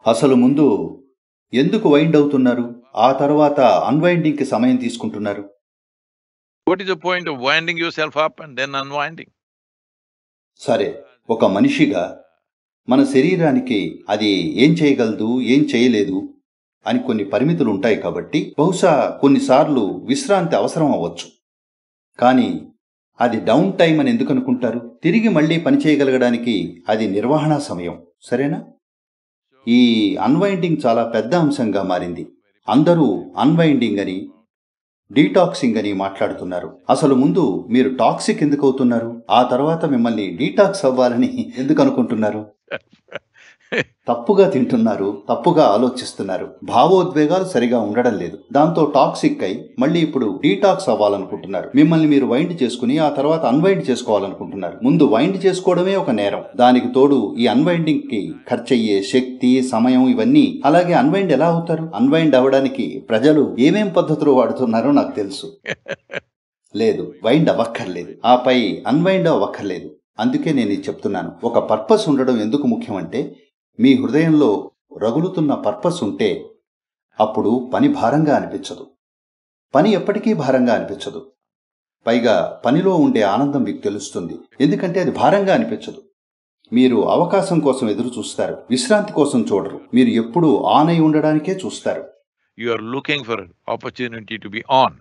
అసలు ముందు ఎందుకు వైండ్ అవుతున్నారు ఆ తర్వాత అన్వైండింగ్కి సమయం తీసుకుంటున్నారు What is the point of winding yourself up and then unwinding? సరే ఒక మనిషిగా మన శరీరానికి అది ఏం చేయగలదు ఏం చేయలేదు అని కొన్ని పరిమితులు ఉంటాయి కాబట్టి బహుశా కొన్నిసార్లు విశ్రాంతి అవసరం అవ్వచ్చు కానీ అది డౌన్ టైం అని ఎందుకు అనుకుంటారు తిరిగి మళ్ళీ పని చేయగలగడానికి అది నిర్వహణ సమయం సరేనా ఈ అన్వైండింగ్ చాలా పెద్ద అంశంగా మారింది అందరూ అన్వైండింగ్ అని డీటాక్సింగ్ అని మాట్లాడుతున్నారు అసలు ముందు మీరు టాక్సిక్ ఎందుకు అవుతున్నారు ఆ తర్వాత మిమ్మల్ని డీటాక్స్ అవ్వాలని ఎందుకు అనుకుంటున్నారు తప్పుగా తింటున్నారు తప్పుగా ఆలోచిస్తున్నారు భావోద్వేగాలు సరిగా ఉండడం లేదు దాంతో టాక్సిక్ అయి మళ్ళీ ఇప్పుడు డీటాక్స్ అవ్వాలనుకుంటున్నారు మిమ్మల్ని మీరు వైండ్ చేసుకుని ఆ తర్వాత అన్వైండ్ చేసుకోవాలనుకుంటున్నారు ముందు వైండ్ చేసుకోవడమే ఒక నేరం దానికి తోడు ఈ అన్వైండింగ్ కి ఖర్చయ్యే శక్తి సమయం ఇవన్నీ అలాగే అన్వైండ్ ఎలా అవుతారు అన్వైండ్ అవ్వడానికి ప్రజలు ఏమేం పద్ధతులు వాడుతున్నారో నాకు తెలుసు లేదు వైండ్ అవ్వక్కర్లేదు ఆపై అన్వైండ్ అవ్వక్కర్లేదు అందుకే నేను ఇది చెప్తున్నాను ఒక పర్పస్ ఉండడం ఎందుకు ముఖ్యమంటే మీ హృదయంలో రగులుతున్న పర్పస్ ఉంటే అప్పుడు పని భారంగా అనిపించదు పని ఎప్పటికీ భారంగా అనిపించదు పైగా పనిలో ఉండే ఆనందం మీకు తెలుస్తుంది ఎందుకంటే అది భారంగా అనిపించదు మీరు అవకాశం కోసం ఎదురు చూస్తారు విశ్రాంతి కోసం చూడరు మీరు ఎప్పుడూ ఆన్ అయి ఉండడానికే చూస్తారు You are looking for an opportunity to be on.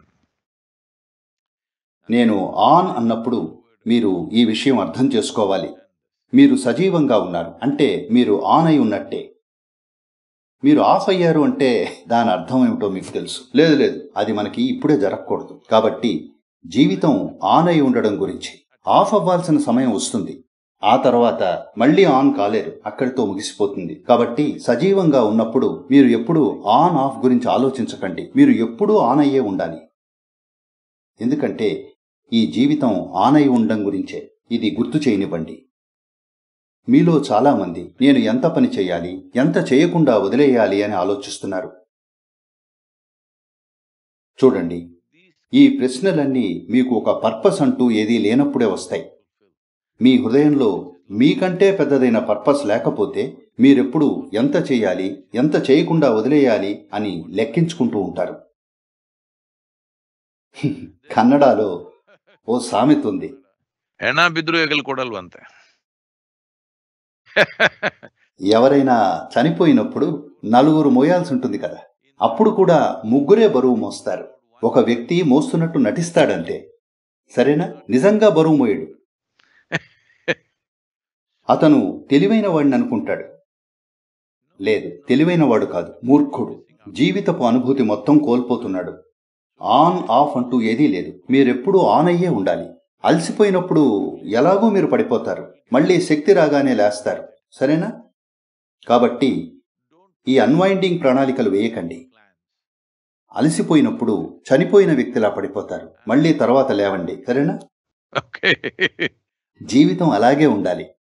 నేను ఆన్ అన్నప్పుడు మీరు ఈ విషయం అర్థం చేసుకోవాలి మీరు సజీవంగా ఉన్నారు అంటే మీరు ఆన్ అయి ఉన్నట్టే మీరు ఆఫ్ అయ్యారు అంటే దాని అర్థం ఏమిటో మీకు తెలుసు లేదు లేదు అది మనకి ఇప్పుడే జరగకూడదు కాబట్టి జీవితం ఆన్ అయి ఉండడం గురించి ఆఫ్ అవ్వాల్సిన సమయం వస్తుంది ఆ తర్వాత మళ్ళీ ఆన్ కాలేరు అక్కడితో ముగిసిపోతుంది కాబట్టి సజీవంగా ఉన్నప్పుడు మీరు ఎప్పుడూ ఆన్ ఆఫ్ గురించి ఆలోచించకండి మీరు ఎప్పుడూ ఆన్ అయ్యే ఉండాలి ఎందుకంటే ఈ జీవితం ఆన్ అయి ఉండడం గురించే ఇది గుర్తు చేయనివ్వండి మీలో చాలామంది నేను ఎంత పని చేయాలి ఎంత చేయకుండా వదిలేయాలి అని ఆలోచిస్తున్నారు చూడండి ఈ ప్రశ్నలన్నీ మీకు ఒక పర్పస్ అంటూ ఏదీ లేనప్పుడే వస్తాయి మీ హృదయంలో మీకంటే పెద్దదైన పర్పస్ లేకపోతే మీరెప్పుడు ఎంత చేయాలి ఎంత చేయకుండా వదిలేయాలి అని లెక్కించుకుంటూ ఉంటారు కన్నడలో ఓ సామెత ఉంది ಹೆಣ ಬಿದ್ರು ಹೆಗಲು ಕೊಡಲ್ವಂತೆ ఎవరైనా చనిపోయినప్పుడు నలుగురు మోయాల్సి ఉంటుంది కదా అప్పుడు కూడా ముగ్గురే బరువు మోస్తారు ఒక వ్యక్తి మోస్తున్నట్టు నటిస్తాడంతే సరేనా నిజంగా బరువు మోయడు అతను తెలివైన వాడిని అనుకుంటాడు లేదు తెలివైన వాడు కాదు మూర్ఖుడు జీవితపు అనుభూతి మొత్తం కోల్పోతున్నాడు ఆన్ ఆఫ్ అంటూ ఏదీ లేదు మీరెప్పుడూ ఆన్ అయ్యే ఉండాలి అలసిపోయినప్పుడు ఎలాగో మీరు పడిపోతారు మళ్ళీ శక్తి రాగానే లేస్తారు సరేనా కాబట్టి ఈ అన్వైండింగ్ ప్రణాళికలు వేయకండి అలసిపోయినప్పుడు చనిపోయిన వ్యక్తిలా పడిపోతారు మళ్ళీ తర్వాత లేవండి సరేనా Okay. జీవితం అలాగే ఉండాలి